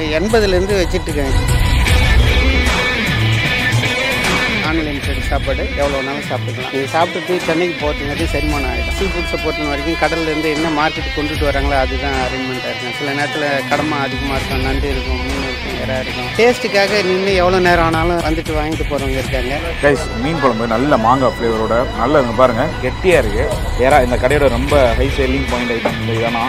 எண்பதுலேருந்து வச்சுட்டு இருக்கேன் அன்லிமிட்டெட் சாப்பாடு எவ்வளோ வேணாலும் சாப்பிட்டுக்கலாம் நீங்கள் சாப்பிட்டுட்டு சென்னைக்கு போகிறதுங்காட்டி செரிமானம் ஆகிடும் சீ ஃபுட்ஸை பொறுத்த வரைக்கும் கடல்லேருந்து என்ன மார்க்கெட் கொண்டுட்டு வராங்களோ அதுதான் அரேஞ்ச்மெண்ட்டாக இருக்கும் சில நேரத்தில் கடமை அதிகமாக இருக்கும் நண்டு இருக்கும் மீன் இருக்கும் இறா இருக்கும் டேஸ்ட்டுக்காக நின்று எவ்வளோ நேரம் ஆனாலும் வந்துட்டு வாங்கிட்டு போகிறவங்க இருக்காங்க கைஸ் மீன் குழம்பு நல்ல மாங்காய் ஃப்ளேவரோட நல்ல இங்க பாருங்க கெட்டியாக இருக்கு ஏரா இந்த கடையோட ரொம்ப ஹை சேலிங் பாயிண்ட் ஐட்டம் இந்த இதெல்லாம்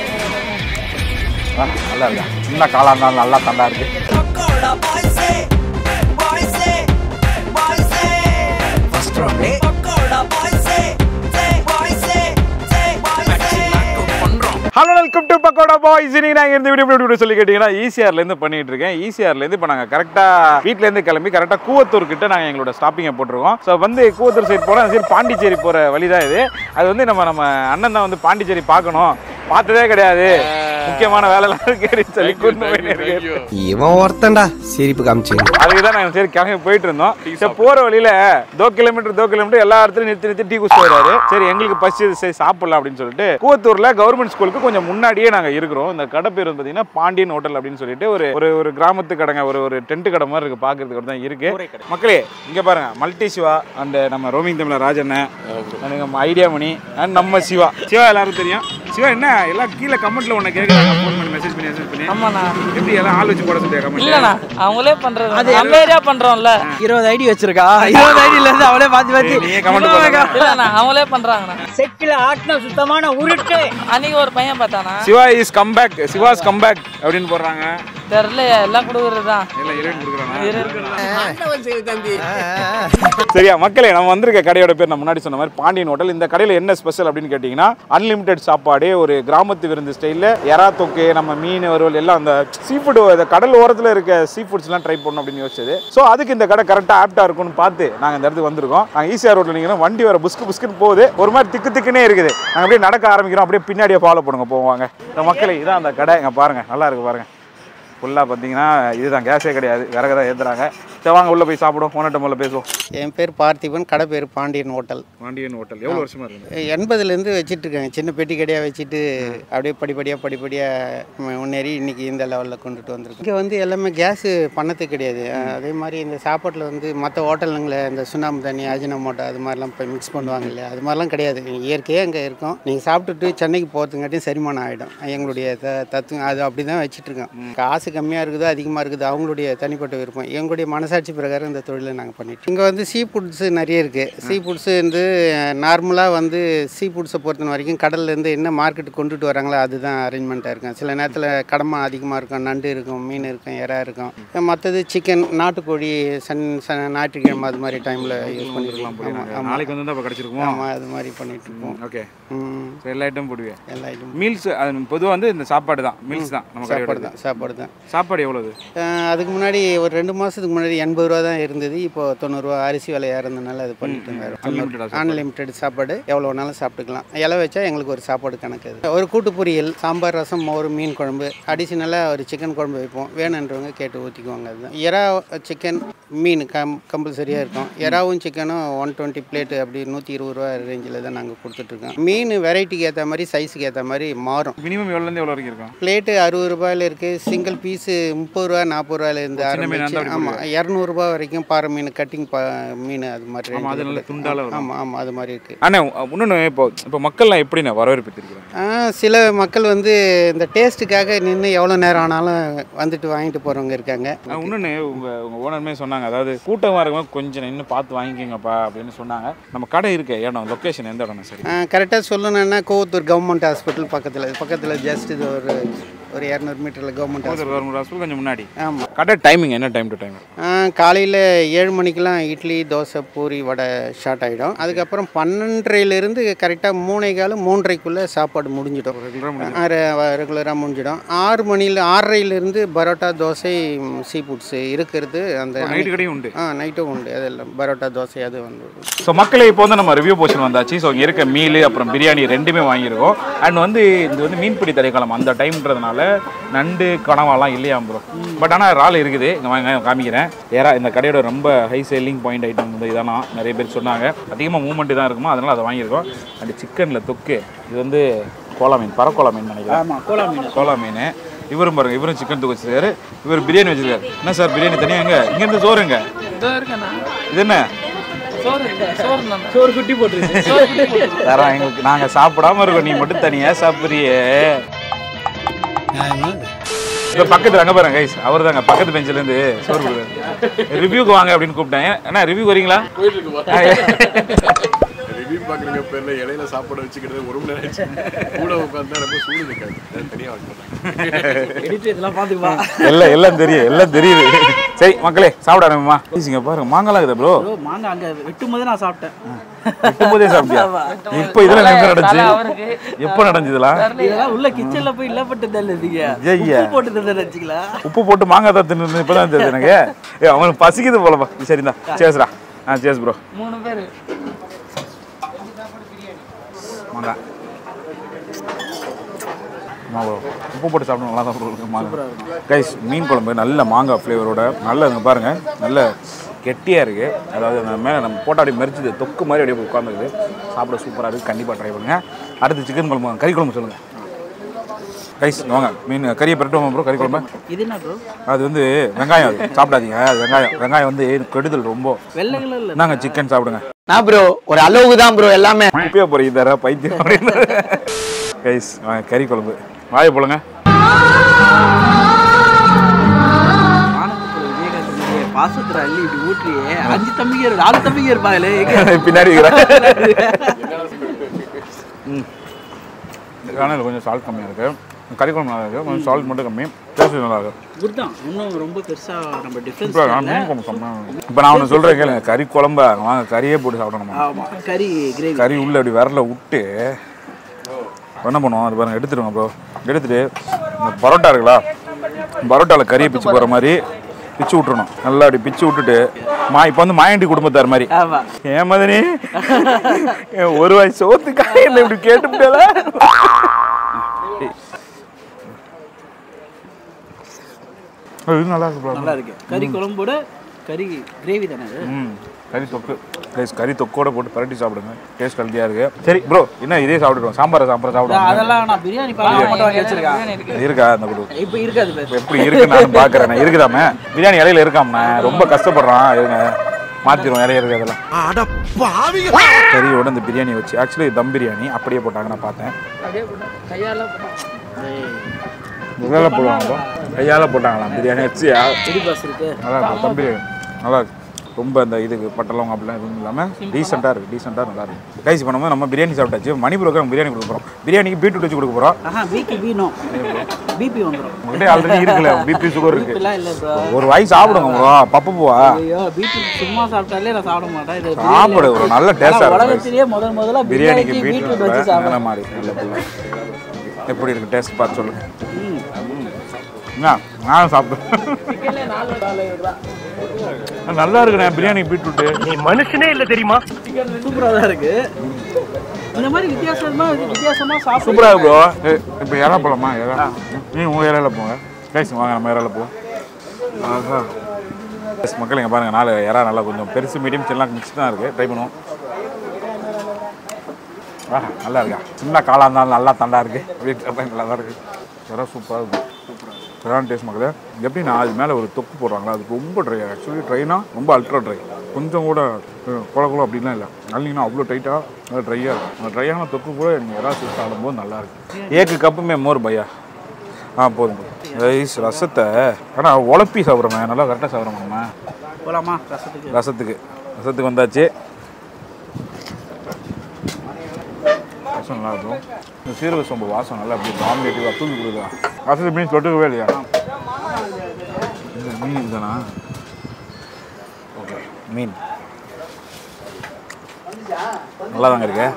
ஆ, நல்லா இருக்கா சின்ன காலாக இருந்தாலும் நல்லா தண்டா இருக்கு பக்கோடா பாய்ஸே பாய்ஸே பாய்ஸே ஃபர்ஸ்ட் ரவுண்டே பக்கோடா பாய்ஸே ஜே பாய்ஸே ஜே பாய்ஸே பண்றோம் hello welcome to Pakoda boys நீங்கள் நாங்கள் இந்த வீடியோ எப்படி சொல்லி கேட்டிங்கன்னா ஈசிஆர்லேருந்து பண்ணிட்டு இருக்கேன் ஈசிஆர்லேருந்து இப்போ நாங்கள் கரெக்டாக வீட்டிலேருந்து கிளம்பி கரெக்டாக கூவத்தூர் கிட்ட நாங்கள் எங்களோட ஸ்டாப்பிங்கை போட்டிருக்கோம் ஸோ வந்து கூவத்தூர் சைடு போனால் அந்த சைடு பாண்டிச்சேரி போகிற வழி தான் இது அது வந்து நம்ம நம்ம அண்ணன் தான் வந்து பாண்டிச்சேரி பார்க்கணும் பார்த்ததே கிடையாது முக்கியமான வேலைலாம் இருக்குன்னு சொல்லி கூட்டு போயிட்டு இவன் ஒருத்தன்டா சிரிப்பு காமிச்சு அதுக்கு தான் நாங்கள் சரி கிளம்பி போயிட்டு இருந்தோம் சரி போகிற வழியில் தோ கிலோமீட்டர் தோ கிலோமீட்டர் எல்லா இடத்துலையும் நிறுத்தி நிறுத்தி டீ குடிச்சு வராரு சரி எங்களுக்கு பசி சரி சாப்பிடலாம் அப்படின்னு சொல்லிட்டு கூவத்தூரில் கவர்மெண்ட் ஸ்கூலுக்கு கொஞ்சம் முன்னாடியே நாங்கள் இருக்கிறோம் இந்த கடை பேர் வந்து பார்த்தீங்கன்னா பாண்டியன் ஹோட்டல் அப்படின்னு சொல்லிட்டு ஒரு ஒரு ஒரு கிராமத்து கடைங்க ஒரு ஒரு டென்ட் கடை மாதிரி இருக்கு பார்க்கறதுக்கு தான் இருக்கு மக்களே இங்கே பாருங்க மல்டி சிவா அண்ட் நம்ம ரோமிங் தமிழர் ராஜண்ணன் and நம்ம ஐடியா மணி அண்ட் நம்ம சிவா சிவா எல்லாரும் தெரியும் சிவா என்ன எல்லாம் கீழே கமெண்ட்ல உன்னை கேட்குறாங்க ஃபோன் பண்ணி மெசேஜ் பண்ணி மெசேஜ் பண்ணி ஆமாண்ணா எப்படி எல்லாம் ஆள் வச்சு போட சொல்லியா கமெண்ட் இல்லண்ணா அவங்களே பண்றது அது நம்ம ஏரியா பண்றோம்ல இருபது ஐடி வச்சிருக்கா இருபது ஐடில இருந்து அவளே பாத்து பாத்து நீயே comment பண்ணுங்க. இல்லண்ணா அவங்களே பண்றாங்கண்ணா செட்டில ஆட்டின சுத்தமான உருட்டு அன்னைக்கு ஒரு பையன் பார்த்தானா Siva is come back Siva's come back அப்படின்னு போடுறாங்க தெரியல எல்லாம் கொடுக்குறது தான் எல்லாம் இறைவன் கொடுக்குறாங்க சரியா மக்களே நம்ம வந்திருக்க கடையோட பேர் நான் முன்னாடி சொன்ன மாதிரி பாண்டியன் ஹோட்டல் இந்த கடையில் என்ன ஸ்பெஷல் அப்படின்னு கேட்டிங்கன்னா அன்லிமிட்டெட் சாப்பாடு ஒரு கிராமத்து விருந்து ஸ்டைலில் எறா தொக்கு நம்ம மீன் வறுவல் எல்லாம் அந்த சீ ஃபுட் கடல் ஓரத்தில் இருக்க சீ ஃபுட்ஸ்லாம் ட்ரை பண்ணணும் அப்படின்னு யோசிச்சது ஸோ அதுக்கு இந்த கடை கரெக்டாக ஆப்டாக இருக்கும்னு பார்த்து நாங்கள் இந்த இடத்துக்கு வந்திருக்கோம் நாங்கள் ஈஸியாக ரோட்டில் நீங்கள் வண்டி வர புஸ்கு புஸ்குன்னு போகுது ஒரு மாதிரி திக்கு திக்குனே இருக்குது நாங்கள் அப்படியே நடக்க ஆரம்பிக்கிறோம் அப்படியே பின்னாடியே ஃபாலோ பண்ணுங்க போவாங்க இந்த மக்களே இதான் அந்த கடை இங்கே பாருங்கள் நல்லா இருக்கு பாருங்கள் ஃபுல்லாக பார்த்தீங்கன்னா இதுதான் கேஸே கிடையாது விறகு தான் ஏற்றுறாங்க சரி வாங்க உள்ளே போய் சாப்பிடுவோம் ஓனட்ட முதல்ல பேசுவோம் என் பேர் பார்த்திபன் கடை பேர் பாண்டியன் ஹோட்டல் பாண்டியன் ஹோட்டல் எவ்வளோ வருஷமா இருக்கு எண்பதுலேருந்து வச்சுட்டு இருக்கேன் சின்ன பெட்டி கடையாக வச்சுட்டு அப்படியே படிப்படியாக படிப்படியாக முன்னேறி இன்னைக்கு இந்த லெவலில் கொண்டுட்டு வந்திருக்கோம் இங்கே வந்து எல்லாமே கேஸு பண்ணது கிடையாது அஹ் அதே மாதிரி இந்த சாப்பாட்டில் வந்து மற்ற ஹோட்டலுங்களை இந்த சுண்ணாம்பு தண்ணி அஜினமோட்டோ அது மாதிரிலாம் இப்போ மிக்ஸ் பண்ணுவாங்க இல்லையா அது மாதிரிலாம் கிடையாது இயற்கையாக இங்கே இருக்கும் நீங்கள் சாப்பிட்டுட்டு சென்னைக்கு போகிறதுங்காட்டியும் செரிமானம் ஆகிடும் எங்களுடைய த தத்துவம் அது அப்படி தான் வச்சுட்ருக்கோம் காசு கம்மியாக இருக்குதோ அதிகமாக இருக்குது அவங்களுடைய தனிப்பட்ட விருப்பம் எங்களுடைய மனசாட்சி பிரகாரம் இந்த தொழிலை நாங்கள் பண்ணிட்டு இங்கே வந்து சீ ஃபுட்ஸு நிறைய இருக்குது சீ ஃபுட்ஸு வந்து நார்மலாக வந்து சீ ஃபுட்ஸை பொறுத்த வரைக்கும் கடல்லேருந்து என்ன மார்க்கெட் கொண்டுட்டு வராங்களோ அதுதான் அரேஞ்ச்மெண்ட்டாக இருக்கும் சில நேரத்தில் கடமை அதிகமாக இருக்கும் நண்டு இருக்கும் மீன் இருக்கும் இறா இருக்கும் மற்றது சிக்கன் நாட்டுக்கோழி சன் ச ஞாயிற்றுக்கிழமை அது மாதிரி டைமில் யூஸ் பண்ணிருக்கலாம் ஆமாம் ஆமாம் நாளைக்கு வந்து அப்போ கிடச்சிருக்குமோ ஆமாம் அது மாதிரி பண்ணிட்டு இருப்போம் ஓகே ம், ஸோ எல்லா ஐட்டம் போடுவேன் எல்லா ஐட்டம் மீல்ஸ் பொதுவாக வந்து இந்த சாப்பாடு தான் மீல்ஸ் தான் நம்ம சாப்பாடு கடையோட தான் சாப்பாடு தான் சாப்பாடு எவ்வளவு அஹ் அதுக்கு முன்னாடி ஒரு ரெண்டு மாதத்துக்கு முன்னாடி எண்பது ரூபா தான் இருந்தது இப்போ தொண்ணூறுரூவா அரிசி விலை ஏறதுனால அது பண்ணிட்டு Unlimited ஆ இருக்காரு அன்லிமிட்டெட் சாப்பாடு எவ்வளோ வேணாலும் சாப்பிட்டுக்கலாம் இலை வச்சா எங்களுக்கு ஒரு சாப்பாடு கணக்கு அது ஒரு கூட்டு பொரியல் சாம்பார் ரசம் மோர் மீன் குழம்பு அடிஷ்னலாக ஒரு சிக்கன் குழம்பு வைப்போம் வேணுன்றவங்க கேட்டு ஊற்றிக்குவாங்க அதுதான் எறா சிக்கன் மீன் கம் கம்பல்சரியாக இருக்கும் எறாவும் சிக்கனும் ஒன் டுவெண்ட்டி பிளேட்டு அப்படி நூற்றி இருபது ரூபா ரேஞ்சில் தான் நாங்கள் கொடுத்துட்ருக்கோம் மீன் வெரைட்டிக்கு ஏற்ற மாதிரி சைஸுக்கு ஏற்ற மாதிரி மாறும் மினிமம் எவ்வளோலேருந்து எவ்வளோ வரைக்கும் இருக்கும் பிளேட்டு அறுபது ரூபாயில இருக்கு சிங்கிள் பீஸு முப்பது ரூபா நாற்பது ரூபாயில இருந்து சின்ன மீன் ஆரம்பிச்சு இருந்தா அப்படி ஆமாம் இரநூறுபா வரைக்கும் பாறை மீன் கட்டிங் பா மீன் அது மாதிரி ஆமா, அது நல்ல துண்டால வரும். ஆமாம் ஆமாம் அது மாதிரி இருக்கு அண்ணா இன்னொன்று இப்போ இப்போ மக்கள்லாம் எப்படிண்ணே வரவேற்பு தெரிவிக்கிறாங்க ஆ, சில மக்கள் வந்து இந்த டேஸ்ட்டுக்காக நின்று எவ்வளோ நேரம் ஆனாலும் வந்துட்டு வாங்கிட்டு போகிறவங்க இருக்காங்க இன்னொன்று உங்கள் உங்கள் ஓனருமே சொன்னாங்க அதாவது கூட்டமாக இருக்கும்போது கொஞ்சம் நின்று பார்த்து வாங்கிக்கோங்கப்பா அப்படின்னு சொன்னாங்க நம்ம கடை இருக்கு இடம் லொக்கேஷன் எந்த இடம் சரி கரெக்டாக சொல்லணும்னா கோவத்தூர் கவர்மெண்ட் ஹாஸ்பிட்டல் பக்கத்தில் பக்கத்தில் ஜஸ்ட் இது ஒரு ஒரு இரநூறு மீட்டரில் கவர்மெண்ட் ஹாஸ்பிட்டல் கவர்மெண்ட் ஹாஸ்பிட்டல் கொஞ்சம் முன்னாடி ஆமாம் கடை டைமிங் என்ன டைம் டு டைம் காலையில் ஏழு மணிக்கெலாம் இட்லி தோசை பூரி வடை ஸ்டார்ட் ஆகிடும் அதுக்கப்புறம் பன்னெண்டரைலேருந்து கரெக்டாக மூணே காலம் மூன்றரைக்குள்ளே சாப்பாடு முடிஞ்சிடும் ரெகுலராக முடிஞ்சிடும் ஆறு மணியில் ஆறரைலேருந்து பரோட்டா தோசை சீ ஃபுட்ஸு இருக்கிறது அந்த நைட்டு கடையும் உண்டு ஆ நைட்டும் உண்டு அதெல்லாம் பரோட்டா தோசை அது வந்து ஸோ மக்களே இப்போ வந்து நம்ம ரிவ்யூ போர்ஷன் வந்தாச்சு ஸோ இங்கே இருக்க மீல் அப்புறம் பிரியாணி ரெண்டுமே வாங்கியிருக்கோம் அண்ட் வந்து இது வந்து மீன்பிடி தடைக்காலம் அந்த டைம்ன்றதுனால நண்டு கனவாலாம் இல்லையா ப்ரோ பட் ஆனால் இறால் இருக்குது இங்கே வாங்க காமிக்கிறேன் ஏறா இந்த கடையோட ரொம்ப ஹை சேலிங் பாயிண்ட் ஐட்டம் வந்து இதெல்லாம் நிறைய பேர் சொன்னாங்க அதிகமாக மூவ்மெண்ட் தான் இருக்குமோ அதனால் அதை வாங்கியிருக்கோம் அண்ட் சிக்கனில் தொக்கு இது வந்து கோலா மீன் பறக்கோலா மீன் நினைக்கிறேன் ஆமாம் கோலா மீன் கோலா மீன் இவரும் பாருங்க இவரும் சிக்கன் தூக்க வச்சிருக்காரு இவர் பிரியாணி வச்சிருக்காரு என்ன சார் பிரியாணி தனியா எங்க இங்க இருந்து சோறு எங்க இதோ இருக்கேண்ணா இது என்ன சோறு இருக்கு, சோறு தான் ஒரு குட்டி போட்டுருக்கு தரோம் எங்களுக்கு நாங்க சாப்பிடாம இருக்கோம் நீ மட்டும் தனியா சாப்பிடுறியே இந்த பக்கத்துல அங்க பாருங்க கைஸ் அவர் தாங்க பக்கத்து பெஞ்சில இருந்து சோறு கொடுக்குறாரு ரிவ்யூக்கு வாங்க அப்படின்னு கூப்பிட்டேன் என்ன ரிவ்யூ வரீங்களா ரிவ்யூ பார்க்குறீங்க பேர்ல இலையில சாப்பாடு வச்சுக்கிறது ஒரு மணி நேரம் ஆச்சு கூட உட்காந்தா ரொம்ப சூடு இருக்காது அது தனியாக வைக்கலாம் எடிட்டர் இதெல்லாம் பாத்துக்குவா எல்லாம் எல்லாம் தெரியும் எல்லாம் தெரியுது சரி மக்களே சாப்பிட ஆரம்பிமா இங்க பாருங்க மாங்காலாம் இருக்குது ப்ரோ ப்ரோ மாங்க அங்க வெட்டும் போதே நான் சாப்பிட்டேன் வெட்டும் போதே சாப்பிட்டியா இப்போ இதெல்லாம் எங்க நடந்துச்சு தலை அவருக்கு. எப்போ நடந்துச்சுலாம் இதெல்லாம் உள்ள கிச்சன்ல போய் இல்ல பட்டு தெரியல நீங்க ஐயா. உப்பு போட்டு தெரியல வச்சுக்கல உப்பு போட்டு மாங்காய் தான் தின்னு இப்பதான் தெரியுது எனக்கு ஏ அவனுக்கு பசிக்குது போலப்பா சரிந்தா சேஸ்ரா ஆ சேஸ் ப்ரோ மூணு பேர் மாங்காய் ஆமா bro. உப்பு போட்டு சாப்பிட நல்லா தான் bro இருக்கு மாங்காய் கைஸ் மீன் குழம்பு நல்ல மாங்காய் ஃப்ளேவரோட நல்ல இங்க பாருங்க நல்ல கெட்டியாக இருக்குது அதாவது அந்த மேலே நம்ம போட்டா அப்படியே மெரிச்சுது தொக்கு மாதிரி அப்படியே உட்காந்துருக்குது சாப்பிட சூப்பராக இருக்குது கண்டிப்பாக ட்ரை பண்ணுங்க அடுத்து சிக்கன் குழம்பு வாங்க. கறி குழம்பு சொல்லுங்கள் கைஸ் வாங்க மீன் கறியை பரட்டுவோம் ப்ரோ கறி குழம்பு இது என்ன ப்ரோ அது வந்து வெங்காயம் அது சாப்பிடாதீங்க அது வெங்காயம் வெங்காயம் வந்து கெடுதல் ரொம்ப வெள்ளை கலர்ல நாங்கள் சிக்கன் சாப்பிடுங்க நான் ப்ரோ ஒரு அளவுக்கு தான் ப்ரோ எல்லாமே குப்பையா போறீங்க தர பைத்தியம் அப்படின்னு கைஸ் கறி குழம்பு வாயை போலுங்க வானத்துக்குள்ள விவேகானந்தே பாசத்துல அள்ளி இப்படி ஊற்றியே அஞ்சு தம்பிங்க இருக்கு நாலு தம்பிங்க இருப்பாங்களே எங்க பின்னாடி இருக்கிறேன் ம் ஆனால் கொஞ்சம் சால்ட் கம்மியாக இருக்கு கறி குழம்பு நல்லா இருக்கு கொஞ்சம் சால்ட் மட்டும் கம்மி டேஸ்ட் நல்லா இருக்கு குட்தான் இன்னும் ரொம்ப பெருசா நம்ம டிஃபரன்ஸ் இப்போ நான் மீன் குழம்பு கம்மியாக இப்போ நான் ஒன்று சொல்கிறேன் கேளுங்க கறி குழம்பு வாங்க கறியே போட்டு சாப்பிடணும் ஆமா கறி கிரேவி கறி உள்ள அப்படி விரல விட்டு என்ன பண்ணுவோம் அது பாருங்க எடுத்துருங்க ப்ரோ எடுத்துட்டு இந்த பரோட்டா இருக்குல்ல பரோட்டாவில் கறியை பிச்சு போகிற மாதிரி பிச்சு விட்டுறணும் நல்லா அப்படி பிச்சு விட்டுட்டு மா இப்போ வந்து மாயண்டி குடும்பத்தார் மாதிரி ஆமா ஏன் மதனி என் ஒரு வாய் சோத்துக்காக என்ன இப்படி கேட்டுவிட்டல இது நல்லா இருக்கு bro. நல்லா இருக்கு கறி குழம்போட கறி கிரேவி தானே அது ம் கறி தொக்கு கைஸ் கறி தொக்கோட போட்டு பரட்டி சாப்பிடுங்க டேஸ்ட் ஹெல்த்தியாக இருக்கு சரி ப்ரோ என்ன இதே சாப்பிடுறோம் சாம்பார் சாம்பார் சாப்பிடுவோம் அதெல்லாம் நான் பிரியாணி பாக்க மட்டும் வாங்கி வச்சிருக்கேன் இருக்கா அந்த குடு இப்போ இருக்காது பேர் இப்ப எப்படி இருக்கு நான் பாக்குறேன் இருக்குதாமே பிரியாணி இலையில இருக்காமண்ணே ரொம்ப கஷ்டப்படுறான் இருங்க மாத்திரும் இலைய இருக்கு அதெல்லாம் கறியோட இந்த பிரியாணி வச்சு ஆக்சுவலி தம் பிரியாணி அப்படியே போட்டாங்க நான் பார்த்தேன் அப்படியே போட்டா கையால போட்டா கையால போடுவாங்க கையால போட்டாங்களாம் பிரியாணி வச்சு செடி பாஸ் இருக்கு நல்லா இருக்கு தம் பிரியாணி நல்லா இருக்கு ரொம்ப இந்த இதுக்கு பட்டலவங்க அப்படிலாம் எதுவும் இல்லாமல் டீசெண்டாக இருக்குது டீசெண்டாக நல்லா இருக்கு கைஸ் பண்ணும்போது நம்ம பிரியாணி சாப்பிட்டாச்சு மணிபுரோக்கு நம்ம பிரியாணி கொடுக்க போகிறோம் பிரியாணிக்கு பீட்ரூட் வச்சு கொடுக்க போகிறோம் ஆஹா பிபி பீனோ பிபி வந்துரும் உங்கள்கிட்ட ஆல்ரெடி இருக்குல்ல பிபி சுகர் இருக்கு இப்பெல்லாம் இல்ல ப்ரோ ஒரு வாய் சாப்பிடுங்க ப்ரோ பப்பு போவா ஐயோ பீட்ரூட் சும்மா சாப்பிட்டாலே நான் சாப்பிட மாட்டேன் இது சாப்பிடு ஒரு நல்ல டேஸ்டா ஆனா இருக்கும் உலகத்திலேயே முதல் முதல்ல பிரியாணிக்கு பிரியாணிக்கு பீட்ரூட் பீட்ரூட் வச்சு நல்ல சாப்பிடுறேன் மாதிரி நல்ல பிள்ளை எப்படி இருக்கு டேஸ்ட் பார்த்து சொல்லுங்க என்ன நானும் சாப்பிட்டேன் நல்லா இருக்குண்ணே பிரியாணி பீட்ரூட் சூப்பரா தான் இருக்கு இந்த மாதிரி வித்தியாசமா வித்தியாசமா சாப்பிட்டு சூப்பரா இருக்கு ப்ரோ இப்போ இறா போலாமா இறா நீ உங்க இறால போங்க கைஸ் வாங்க நம்ம இறால போவோம் ஆஹா எஸ் மக்கள் இங்கே பாருங்க நாலு இறா நல்லா கொஞ்சம் பெருசு மீடியம் சின்ன மிக்ஸ் தான் இருக்குது ட்ரை பண்ணுவோம் ஆஹா நல்லா இருக்கா சின்ன காலாக இருந்தாலும் நல்லா தண்டா இருக்கு அப்படியே நல்லா தான் இருக்கு இறா சூப்பராக இருக்கும் சூப்பரான டேஸ்ட் மக்களே எப்படின்னா அது மேலே ஒரு தொக்கு போடுறாங்களா அது ரொம்ப ட்ரை ஆக்சுவலி ட்ரைனா ரொம்ப அல்ட்ரா ட்ரை கொஞ்சம் கூட அஹ், குள குளம் அப்படிலாம் இல்லை நல்லீங்கன்னா அவ்வளோ டைட்டாக நல்லா ட்ரையாக இருக்கும் அந்த ட்ரையான தொக்கு கூட நீங்கள் இறா சூப் சாப்பிடும்போது நல்லா இருக்கு ஏக்கு கப்புமே மோர் பையா ஆ போதும் போதும் ரைஸ் ரசத்தை ஆனால் உழப்பி சாப்பிட்றோமே நல்லா கரெக்டாக சாப்பிட்றோம் நம்ம போலாமா ரசத்துக்கு ரசத்துக்கு ரசத்துக்கு வந்தாச்சு ரசம் நல்லா இருக்கும் இந்த சீரக சோம்பு வாசம் நல்லா அப்படி டாமினேட்டிவாக தூக்கி கொடுக்குதா ரசத்து மீன் தொட்டுக்கவே இல்லையா இந்த மீன் இதுதானா ஓகே மீன் நல்லா தாங்க இருக்கு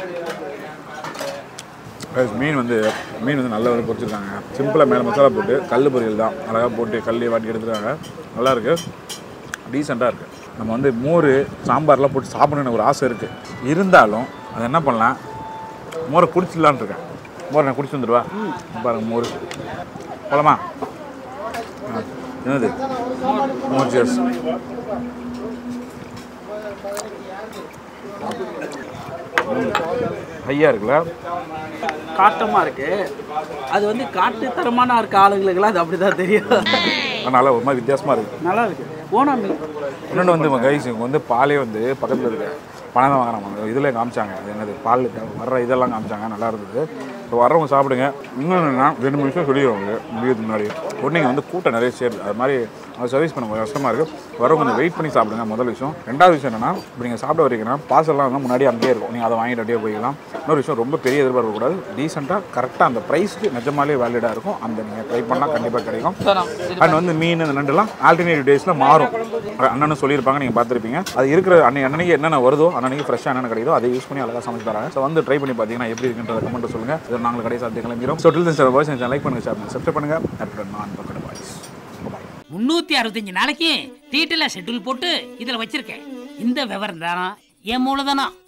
Guys, மீன் வந்து மீன் வந்து நல்லா வந்து பொரிச்சிருக்காங்க சிம்பிளாக மேலே மசாலா போட்டு கல் பொரியல் தான் அழகாக போட்டு கல்லையை வாட்டி எடுத்துருக்காங்க நல்லா இருக்கு டீசெண்டாக இருக்குது நம்ம வந்து மோர் சாம்பார்லாம் போட்டு சாப்பிடணும்னு ஒரு ஆசை இருக்குது இருந்தாலும் அதை என்ன பண்ணலாம் மோரை குடிச்சிடலான்னு இருக்கேன் மோரை நான் குடிச்சு வந்துடுவா பாருங்க மோர் போலாமா ஆ, என்னது மோர் சேர்ஸ் ஹையாக இருக்குல்ல காட்டமா இருக்கு அது வந்து காட்டுத்தரமான இருக்க ஆளுங்களுக்குலாம் அது அப்படிதான் தெரியும் அதனால் ஒரு மாதிரி வித்தியாசமாக இருக்குது நல்லா இருக்கு ஓனா மீன் இன்னொன்று வந்து கைஸ் இவங்க வந்து பாலே வந்து பக்கத்தில் இருக்க பணம் தான் வாங்குறாங்க இதில் காமிச்சாங்க அது என்னது பால் வர்ற இதெல்லாம் காமிச்சாங்க நல்லா இருந்தது இப்போ வர்றவங்க சாப்பிடுங்க இன்னொன்று என்னன்னா ரெண்டு மூணு விஷயம் சொல்லிடுவாங்க முடியறதுக்கு முன்னாடி ஒன்று இங்கே வந்து கூட்டம் நிறைய சேருது அது மாதிரி அது சர்வீஸ் பண்ண கொஞ்சம் கஷ்டமாக இருக்குது வரவங்க கொஞ்சம் வெயிட் பண்ணி சாப்பிடுங்க முதல் விஷயம் ரெண்டாவது விஷயம் என்னன்னா இப்போ நீங்கள் சாப்பிட வரீங்கன்னா பார்சல்லாம் வந்து முன்னாடி அங்கேயே இருக்கும் நீங்கள் அதை வாங்கிட்டு அப்படியே போய்க்கலாம் இன்னொரு விஷயம் ரொம்ப பெரிய எதிர்பார்க்க கூடாது டீசெண்டாக கரெக்டாக அந்த ப்ரைஸ்க்கு நிஜமாலே வேலிடாக இருக்கும் அந்த நீங்கள் ட்ரை பண்ணால் கண்டிப்பாக கிடைக்கும் அண்ட் வந்து மீன் இந்த நண்டுலாம் ஆல்டர்னேட்டிவ் டேஸில் மாறும் அண்ணனும் சொல்லியிருப்பாங்க நீங்கள் பார்த்துருப்பீங்க அது இருக்கிற அன்னை அன்னைக்கு என்னென்ன வருதோ அன்னைக்கு ஃப்ரெஷ்ஷாக என்னென்ன கிடைக்குதோ அதை யூஸ் பண்ணி அழகாக சமைச்சு தராங்க ஸோ வந்து ட்ரை பண்ணி பார்த்தீங்கன்னா எப்படி இருக்குன்றத கமெண்ட் சொல்லுங்கள் இது நாங்கள் கடை சாப்பிட்டு கிளம்பிடும் so till sir voice like பண்ணுங்கள் சார் சப்ஸ்கிரைப் பண்ணுங்கள் அப்புறம் நான் பக்கத்து வாய்ஸ் முன்னூத்தி அறுபத்தஞ்சு நாளைக்கு டீட்டெயிலாக ஷெட்யூல் போட்டு இதில் வச்சிருக்கேன் இந்த விவரம் தானா என் மூலதனம்